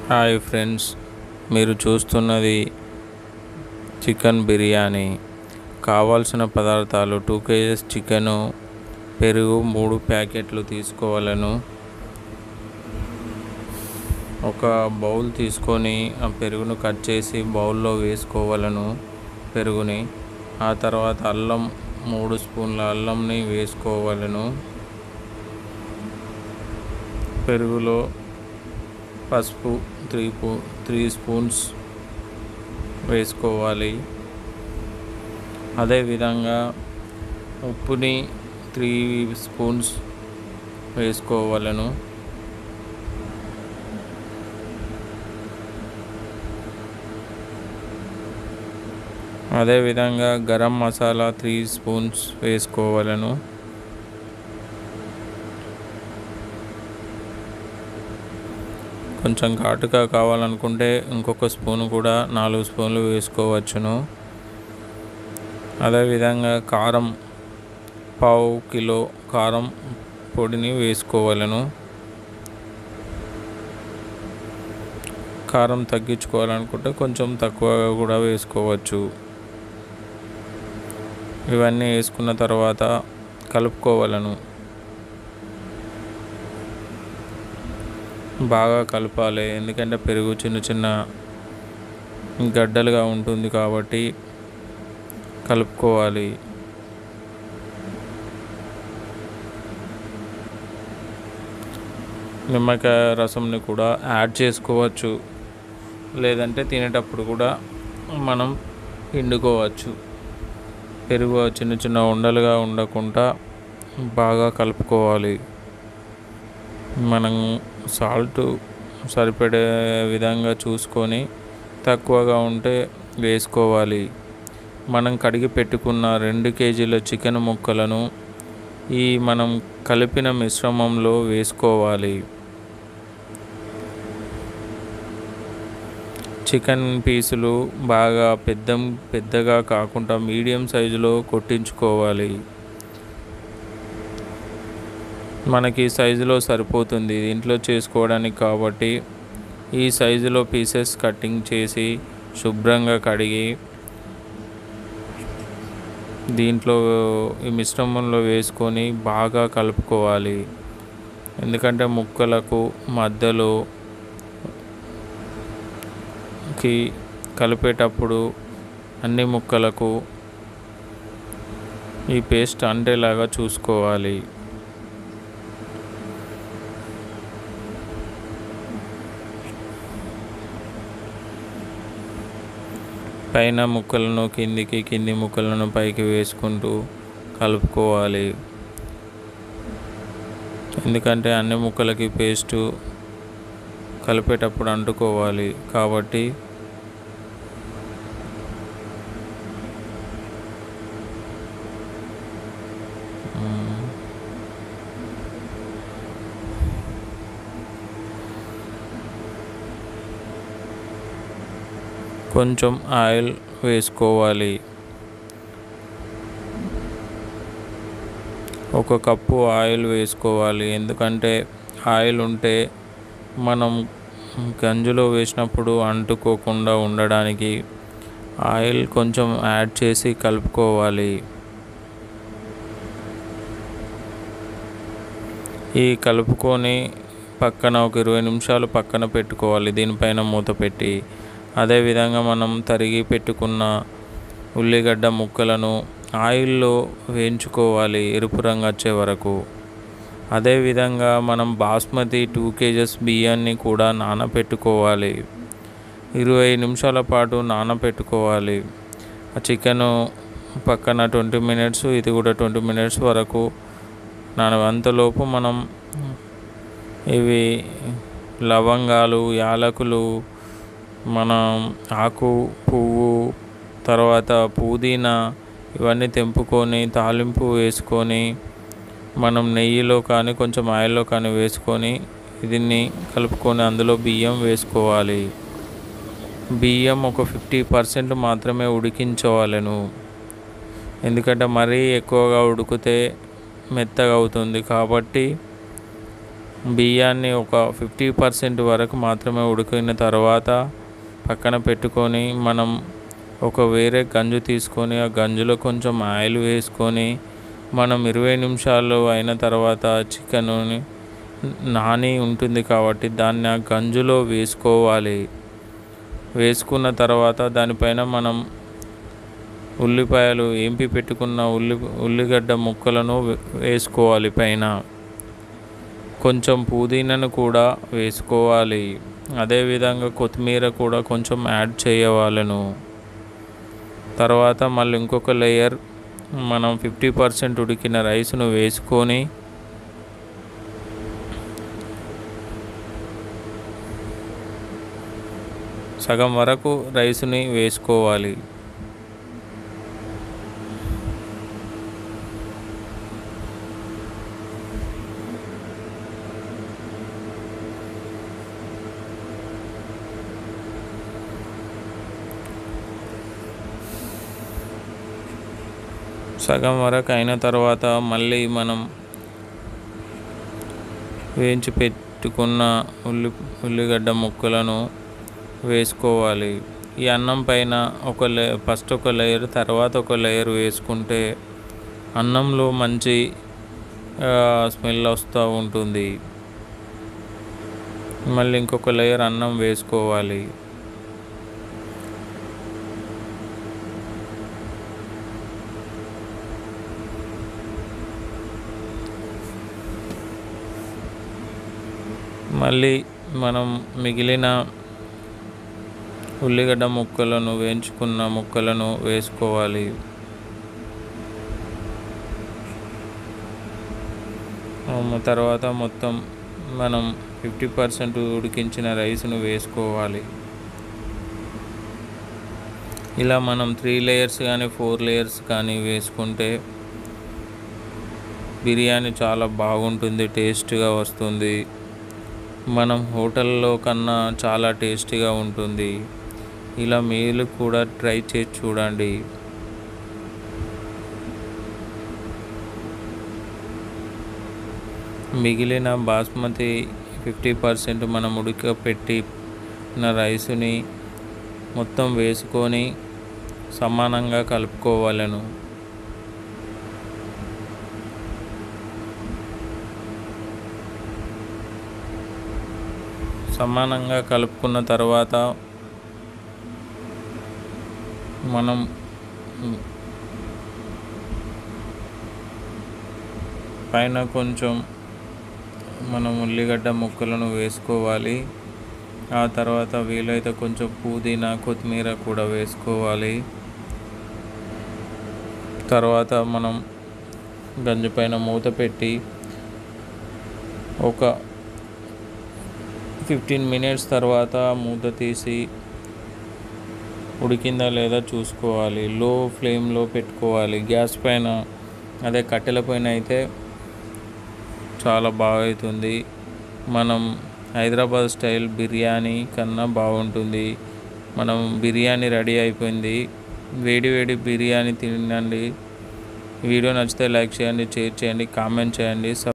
hi friends మీరు చూస్తున్నది chicken biryani కావాల్సిన పదార్థాలు టూ కేజెస్ చికెను పెరుగు మూడు ప్యాకెట్లు తీసుకోవాలను ఒక బౌల్ తీసుకొని ఆ పెరుగును కట్ చేసి బౌల్లో వేసుకోవాలను పెరుగుని ఆ తర్వాత అల్లం మూడు స్పూన్ల అల్లంని వేసుకోవాలను పెరుగులో పసుపు త్రీ పూ త్రీ స్పూన్స్ వేసుకోవాలి అదేవిధంగా ఉప్పుని త్రీ స్పూన్స్ వేసుకోవాలను అదేవిధంగా గరం మసాలా త్రీ స్పూన్స్ వేసుకోవాలను కొంచెం ఘాటుగా కావాలనుకుంటే ఇంకొక స్పూన్ కూడా నాలుగు స్పూన్లు వేసుకోవచ్చును అదేవిధంగా కారం పావు కిలో కారం పొడిని వేసుకోవాలను కారం తగ్గించుకోవాలనుకుంటే కొంచెం తక్కువగా కూడా వేసుకోవచ్చు ఇవన్నీ వేసుకున్న తర్వాత కలుపుకోవాలను బాగా కలపాలి ఎందుకంటే పెరుగు చిన్న చిన్న గడ్డలుగా ఉంటుంది కాబట్టి కలుపుకోవాలి నిమ్మకాయ రసంని కూడా యాడ్ చేసుకోవచ్చు లేదంటే తినేటప్పుడు కూడా మనం పిండుకోవచ్చు పెరుగు చిన్న చిన్న ఉండలుగా ఉండకుండా బాగా కలుపుకోవాలి మనం సాల్ట్ సరిపడే విధంగా చూసుకొని తక్కువగా ఉంటే వేసుకోవాలి మనం కడిగి పెట్టుకున్న రెండు కేజీల చికెన్ ముక్కలను ఈ మనం కలిపిన మిశ్రమంలో వేసుకోవాలి చికెన్ పీసులు బాగా పెద్ద పెద్దగా కాకుండా మీడియం సైజులో కొట్టించుకోవాలి మనకి సైజులో సరిపోతుంది ఇంట్లో చేసుకోవడానికి కాబట్టి ఈ సైజులో పీసెస్ కటింగ్ చేసి శుభ్రంగా కడిగి దీంట్లో ఈ మిశ్రమంలో వేసుకొని బాగా కలుపుకోవాలి ఎందుకంటే ముక్కలకు మధ్యలో కి కలిపేటప్పుడు అన్ని ముక్కలకు ఈ పేస్ట్ అంటేలాగా చూసుకోవాలి పైన ముక్కలను కిందికి కింది ముక్కలను పైకి వేసుకుంటూ కలుపుకోవాలి ఎందుకంటే అన్ని ముక్కలకి పేస్టు కలిపేటప్పుడు అంటుకోవాలి కాబట్టి కొంచెం ఆయిల్ వేసుకోవాలి ఒక కప్పు ఆయిల్ వేసుకోవాలి ఎందుకంటే ఆయిల్ ఉంటే మనం గంజులో వేసినప్పుడు అంటుకోకుండా ఉండడానికి ఆయిల్ కొంచెం యాడ్ చేసి కలుపుకోవాలి ఈ కలుపుకొని పక్కన ఒక ఇరవై నిమిషాలు పక్కన పెట్టుకోవాలి దీనిపైన మూత పెట్టి అదేవిధంగా మనం తరిగి పెట్టుకున్న ఉల్లిగడ్డ ముక్కలను ఆయిల్లో వేయించుకోవాలి ఎరుపు రంగు వచ్చే వరకు అదేవిధంగా మనం బాస్మతి టూ కేజెస్ బియ్యాన్ని కూడా నానబెట్టుకోవాలి ఇరవై నిమిషాల పాటు నానబెట్టుకోవాలి ఆ చికెను పక్కన ట్వంటీ మినిట్స్ ఇది కూడా ట్వంటీ మినిట్స్ వరకు నాన అంతలోపు మనం ఇవి లవంగాలు యాలకులు మనం ఆకు పువ్వు తర్వాత పుదీనా ఇవన్నీ తెంపుకొని తాలింపు వేసుకొని మనం నెయ్యిలో కానీ కొంచెం ఆయిల్లో కానీ వేసుకొని దీన్ని కలుపుకొని అందులో బియ్యం వేసుకోవాలి బియ్యం ఒక ఫిఫ్టీ పర్సెంట్ మాత్రమే ఉడికించవాలను ఎందుకంటే మరీ ఎక్కువగా ఉడికితే మెత్తగా అవుతుంది కాబట్టి బియ్యాన్ని ఒక ఫిఫ్టీ పర్సెంట్ వరకు మాత్రమే ఉడికిన తర్వాత పక్కన పెట్టుకొని మనం ఒక వేరే గంజు తీసుకొని ఆ గంజులో కొంచెం ఆయిల్ వేసుకొని మనం ఇరవై నిమిషాలు అయిన తర్వాత చికెన్ నాని ఉంటుంది కాబట్టి దాన్ని ఆ గంజులో వేసుకోవాలి వేసుకున్న తర్వాత దానిపైన మనం ఉల్లిపాయలు ఏంపి పెట్టుకున్న ఉల్లి ఉల్లిగడ్డ ముక్కలను వేసుకోవాలి పైన కొంచెం పుదీనాను కూడా వేసుకోవాలి అదేవిధంగా కొత్తిమీర కూడా కొంచెం యాడ్ చేయవాలను తర్వాత మళ్ళీ ఇంకొక లేయర్ మనం ఫిఫ్టీ పర్సెంట్ ఉడికిన రైస్ను వేసుకొని సగం వరకు రైస్ని వేసుకోవాలి సగం వరకు అయిన తర్వాత మళ్ళీ మనం వేయించి పెట్టుకున్న ఉల్లి ఉల్లిగడ్డ ముక్కలను వేసుకోవాలి ఈ అన్నం పైన ఒక లే ఫస్ట్ ఒక లేయర్ తర్వాత ఒక లేయర్ వేసుకుంటే అన్నంలో మంచి స్మెల్ వస్తూ ఉంటుంది మళ్ళీ ఇంకొక లేయర్ అన్నం వేసుకోవాలి మళ్ళీ మనం మిగిలిన ఉల్లిగడ్డ ముక్కలను వేయించుకున్న ముక్కలను వేసుకోవాలి తర్వాత మొత్తం మనం ఫిఫ్టీ పర్సెంట్ ఉడికించిన రైస్ను వేసుకోవాలి ఇలా మనం త్రీ లేయర్స్ కానీ ఫోర్ లేయర్స్ కానీ వేసుకుంటే బిర్యానీ చాలా బాగుంటుంది టేస్ట్గా వస్తుంది మనం హోటల్లో కన్నా చాలా టేస్టీగా ఉంటుంది ఇలా మీరు కూడా ట్రై చేసి చూడండి మిగిలిన బాస్మతి ఫిఫ్టీ పర్సెంట్ మనం ఉడకపెట్టిన రైస్ని మొత్తం వేసుకొని సమానంగా కలుపుకోవాలను సమానంగా కలుపుకున్న తర్వాత మనం పైన కొంచెం మనం ఉల్లిగడ్డ ముక్కలను వేసుకోవాలి ఆ తర్వాత వీలైతే కొంచెం పుదీనా కొత్తిమీర కూడా వేసుకోవాలి తర్వాత మనం గంజి పైన మూత పెట్టి ఒక ఫిఫ్టీన్ మినిట్స్ తర్వాత మూత తీసి ఉడికిందా లేదా చూసుకోవాలి లో ఫ్లేమ్లో పెట్టుకోవాలి గ్యాస్ పైన అదే కట్టెల పైన అయితే చాలా బాగా అవుతుంది మనం హైదరాబాద్ స్టైల్ బిర్యానీ కన్నా బాగుంటుంది మనం బిర్యానీ రెడీ అయిపోయింది వేడి వేడి బిర్యానీ తినండి వీడియో నచ్చితే లైక్ చేయండి షేర్ చేయండి కామెంట్ చేయండి